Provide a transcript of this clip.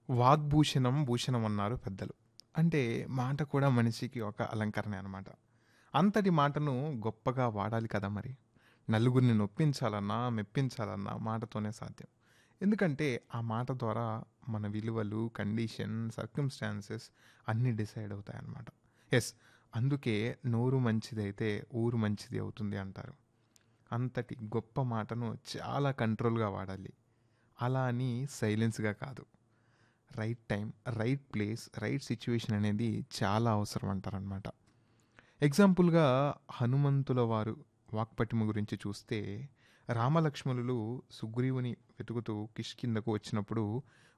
వాగ్భూషణం భూషణం అన్నారు పెద్దలు. అంటే మాట కూడా మనిషికి ఒక అలంకరణే అనమాట. అంతటి మాటను గొప్పగా వాడాలి కదా మరి. నలుగురిని నొప్పించాలన్నా, మెప్పించాలన్నా మాటతోనే సాధ్యం. ఎందుకంటే ఆ మాట ద్వారా మన విలువలు, కండిషన్, సర్కమ్‌స్టాన్సెస్ అన్నీ డిసైడ్ అవుతాయన్నమాట. యెస్. అందుకే నోరు మంచిదైతే ఊరు మంచిది అవుతుంది అంటారు. అంతటి గొప్ప మాటను చాలా కంట్రోల్‌గా వాడాలి. అలా అని సైలెన్స్‌గా కాదు. Right time, right place, right situation అనేది చాలా అవసరం అంటారనమాట. ఎగ్జాంపుల్‌గా హనుమంతుల వారు వాక్పటిమ గురించి చూస్తే రామలక్ష్మణులు సుగ్రీవుని వెతుకుతూ కిష్కింధకు వచ్చినప్పుడు